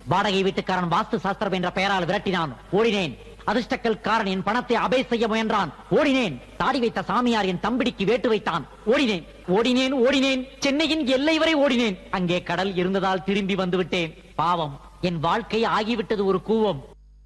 வாடகை வீட்டுக்காரன் வாஸ்து சாஸ்திரம் என்ற பெயரால் விரட்டினான் ஓடினேன் அதிர்ஷ்டக்கல்காரன் என் பணத்தை அபே செய்ய முயன்றான் ஓடினேன் தாடி வைத்த சாமியார் என் தம்பிடிக்கு வேட்டு வைத்தான் ஓடினேன் ஓடினேன் ஓடினேன் சென்னையின் எல்லை வரை ஓடினேன் அங்கே கடல் இருந்ததால் திரும்பி வந்து விட்டேன் பாவம் என் வாழ்க்கை ஆகிவிட்டது ஒரு கூவம்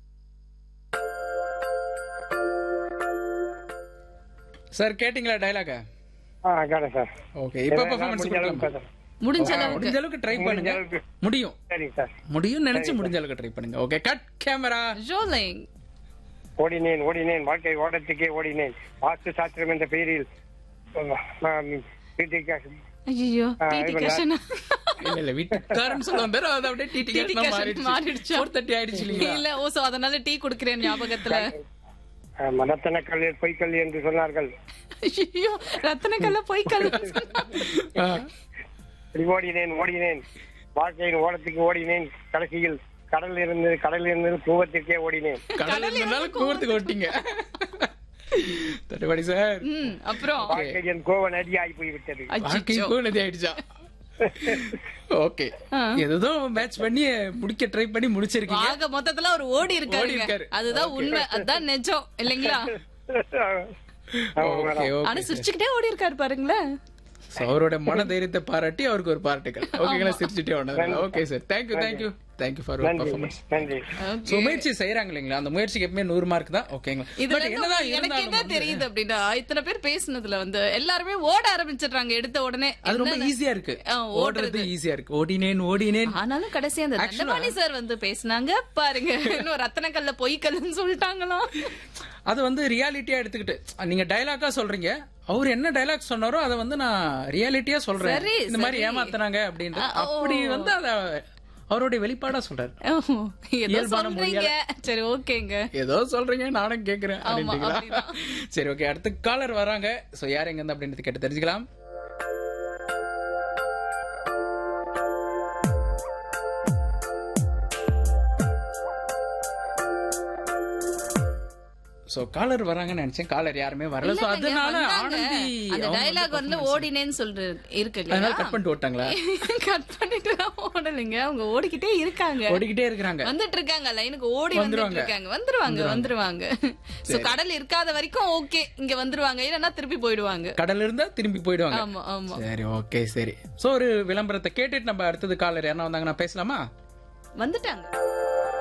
சார் கேட்டிங்களா டயலாக ஆ கேட்டேன் சார் ஓகே இப்போ எல்லாம் பெர்ஃபார்மன்ஸ் முடிஞ்ச அளவுக்கு கொடுக்கலாம் பேசுறேன். முடிஞ்ச முடிஞ்ச அளவுக்கு அளவுக்கு ட்ரை முடிஞ்ச பண்ணுங்க அளவுக்கு. முடியும் சரிங்க சார் முடியும் நினைச்சு முடிஞ்ச அளவுக்கு ட்ரை பண்ணுங்க ஓகே கட் கேமரா ரோலிங் ஓடினேன் ஓடினேன் வாழ்க்கை ஓட்டத்துக்கே ஓடினேன் வாஸ்து சாஸ்திரம் என்ற பெயரில் நான் வீட்டுக்கு ஐயோ ஆ, டிடி இப்ப கஷன் இல்ல இல்ல வீட்டுக்காரன் சொல்லுவான் பேர் அது அப்படியே டிடி டிடி கேஷனா கஷன் மாறிடுச்சு மாறிடுச்சா ஃபோர் தேர்ட்டி ஆயிடுச்சு இல்லைங்களா இல்ல ஓ சோ அதனால டீ குடுக்கிறேன் ஞாபகத்துல மதத்தன கல் பொய்க்கல் என்று சொன்னார்கள் ஐயோ ரத்தனக்கல்ல போய் கல்ல ஆ. இப்படி ஓடினேன் ஓடினேன் வாழ்க்கையின் ஓடத்துக்கு ஓடினேன் கடைசியில் கடல் இருந்து கடல் இருந்து கூவத்திற்கே ஓடினேன் கடல்ல இருந்தாலும் கூவத்துக்கு ஓட்டிங்க தட்டுவாடி சார் ம் அப்புறம் வாழ்க்கை என் கோவ நதியாகி போய்விட்டது வாழ்க்கை அச்சச்சோ. கூவனதி ஆயிடுச்சா ஓகே ஆ. ஏதோ மேட்ச் பண்ணி முடிக்க ட்ரை பண்ணி முடிச்சிருக்கீங்க ஆக மொத்தத்துல அவர் ஓடி ஓடி இருக்காரு இருக்காரு. அதுதான் உண்மை அதான் நிஜம் இல்லைங்களா ஆமா, ஓகே மேடம். ஆனா ஓகே சிரிச்சுக்கிட்டே ஓடி இருக்காரு பாருங்களேன் So, அவரோட மன தைரியத்தை பாராட்டி அவருக்கு ஒரு பாராட்டுகள் ஓகேங்களா சிரிச்சுட்டே ஒண்ணு okay sir thank you thank you thank you for நன்றி பர்ஃபார்மன்ஸ் நன்றி சோ முயற்சி செய்யறாங்க இல்லைங்களா அந்த முயற்சிக்கு எப்பவுமே நூறு மார்க் தான் ஓகேங்களா இதுல பட் இருந்து என்னதான் எனக்கு என்ன இருந்தாலும் தெரியுது அப்படின்னா இத்தனை பேர் பேசுனதுல வந்து எல்லாருமே ஓட ஆரம்பிச்சிடுறாங்க எடுத்த உடனே அது ரொம்ப என்னன்னு- ஈஸியா இருக்கு ஆ, ஓடுறது ஈஸியா இருக்கு ஓடினேன் ஓடினேன் ஆனாலும் கடைசி அந்த Actually- தண்டபாணி சார் வந்து பேசுனாங்க பாருங்க இன்னும் ரத்தனக்கல்ல பொய்க்கல்லுன்னு சொல்லிட்டாங்களாம் அது வந்து ரியாலிட்டியா எடுத்துக்கிட்டு நீங்க டயலாக்கா சொல்றீங்க அவர் என்ன டயலாக் சொன்னாரோ அதை வந்து நான் ரியாலிட்டியா சொல்றேன் சரி, இந்த மாதிரி சரி. ஏமாத்துனாங்க அப்படின்ட்டு ஆ, ஓ. அப்படி வந்து அத அவருடைய வெளிப்பாடா சொல்றாரு ஓ, ஏதோ இயல்பான சொல்றீங்க சரி ஓகேங்க ஏதோ சொல்றீங்க நானும் கேக்குறேன் ஆமா, அப்படின்றீங்களா அப்படிதான். சரி ஓகே அடுத்த காலர் வராங்க சோ யார் எங்க இருந்து அப்படின்றது கேட்டு தெரிஞ்சுக்கலாம் சோ காலர் வராங்கன்னு நினைச்சேன் காலர் யாருமே வரல சோ இல்லைங்க, அதனால வந்தாங்க. ஆனந்தி அந்த அவங்க டயலாக் வந்து ஓடினேன்னு சொல்ற இருக்கு அதனால இல்லையா கட் பண்ணிட்டு ஓட்டாங்களா கட் பண்ணிட்டு தான் ஓடலைங்க அவங்க ஓடிக்கிட்டே இருக்காங்க ஓடிக்கிட்டே இருக்கிறாங்க வந்துட்டு இருக்காங்க லைனுக்கு ஓடி வந்துட்டு வந்துருவாங்க. இருக்காங்க வந்துருவாங்க வந்துருவாங்க சோ கடல் இருக்காத வரைக்கும் ஓகே இங்க வந்துருவாங்க இல்லன்னா திருப்பி போயிடுவாங்க கடல்ல இருந்தா திரும்பி போயிடுவாங்க ஆமா ஆமா சரி ஓகே சரி சோ ஒரு விளம்பரத்தை கேட்டுட்டு நம்ம அடுத்தது காலர் யாரா வந்தாங்கன்னா பேசலாமா வந்துட்டாங்க